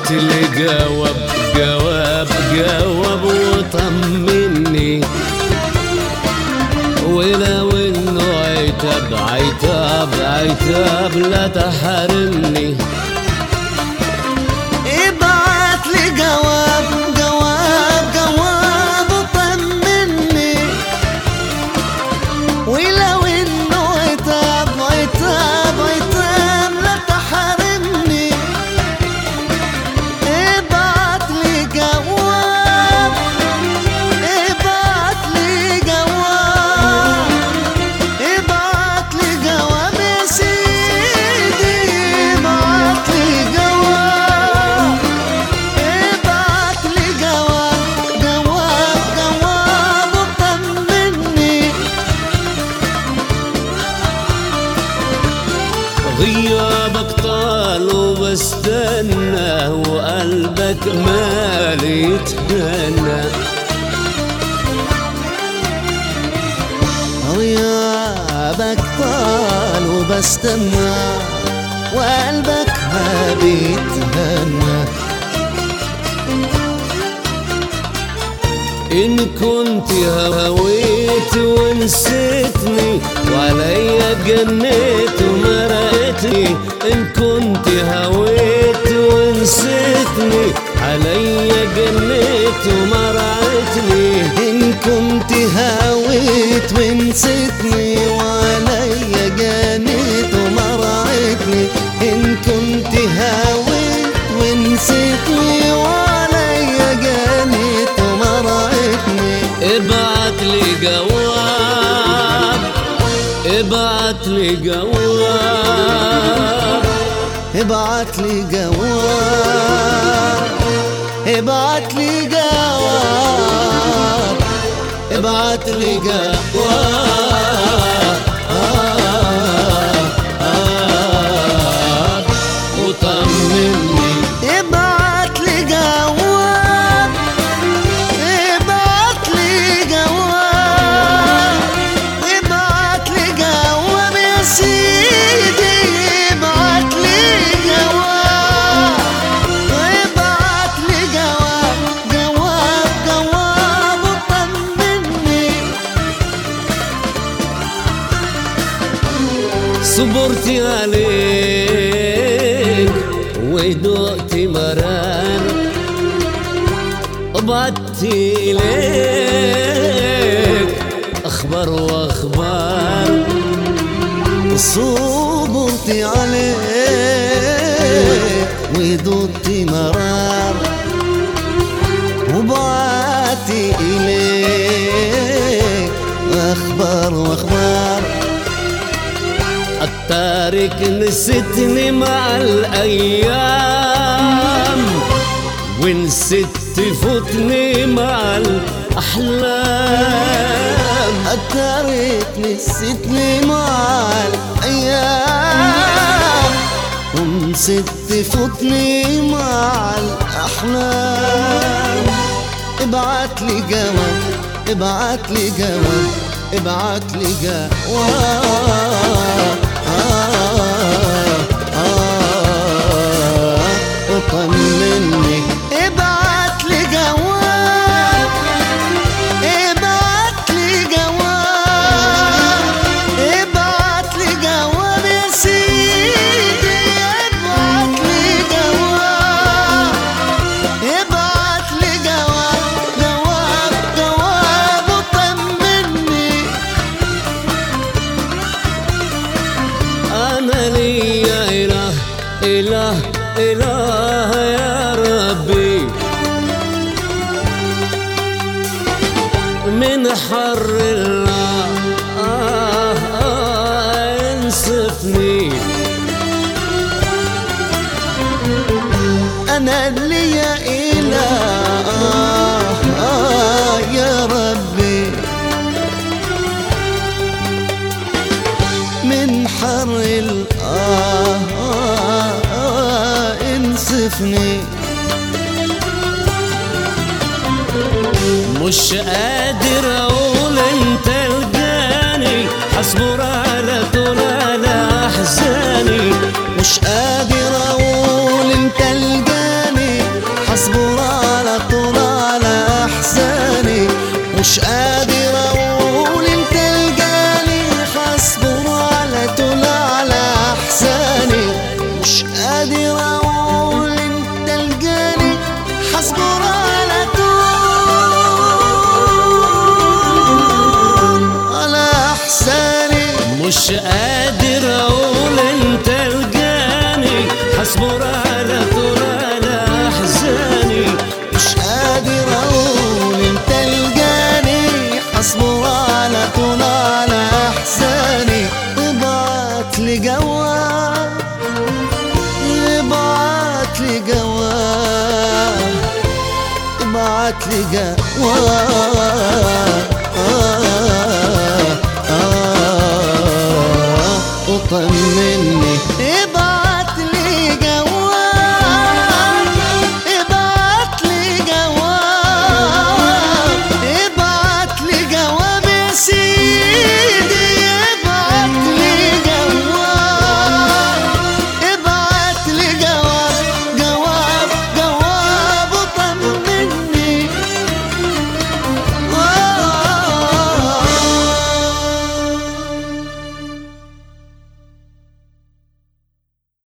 بعت لي جواب جواب جواب وطمني ولو انه عتاب عتاب عتاب لا تحرمني ابعت لي جواب جواب جواب وطمني ولو انه عتاب عتاب عتاب لا تحرمني ابعت لي جواب ابعت لي جواب ابعت لي جواب يا سيدي ابعت لي جواب ابعت لي جواب جواب جواب وطمني غيابك طال وبستنى وقلبك مال يتهنى غيابك طال وبستنى وقلبك ما بيتهنى إن كنت هويت ونسيتني وعليا جنيت ومرقتني إن كنت هويت ونسيتني عليا جنيت ومرقتني إن كنت هويت ونسيتني وعليا جانيت ومرعتني إن كنت هويت ونسيتني وعليا جانيت ومرعتني ابعت لي جواب ابعت لي جواب ابعت لي جواب ابعت لي جواب ابعت لي جواب وطمني ابعت لي جواب ابعت لي جواب ابعت لي جواب يا سيدي ابعت لي جواب ابعت لي جواب جواب جواب وطمني صبرت عليك ودقت مرار وبعدت إليك أخبار وأخبار صبرت عليك وددت مرار وبعت إليك أخبار وأخبار التارك نسيتني مع الأيام ونسيت تفوتني مع الأحلام أتارك نسيتني مع الأيام ونسيت تفوتني مع الأحلام ابعت لي جواب ابعت لي جواب ابعت لي جواب آه آه وطمني ابعت لي جواب ابعت لي جواب ابعت لي جواب يا سيدي ابعت لي جواب ابعت لي جواب جواب جواب وطمني أنا لي إله إله إله يا ربي من حر الله آه آه انصفني انا لي اله آه يا ربي من حر الآه آه آه انصفني مش قادر اقول انت الجاني حصبر على طول على احزاني مش قادر اقول انت الجاني ابعت لي جواب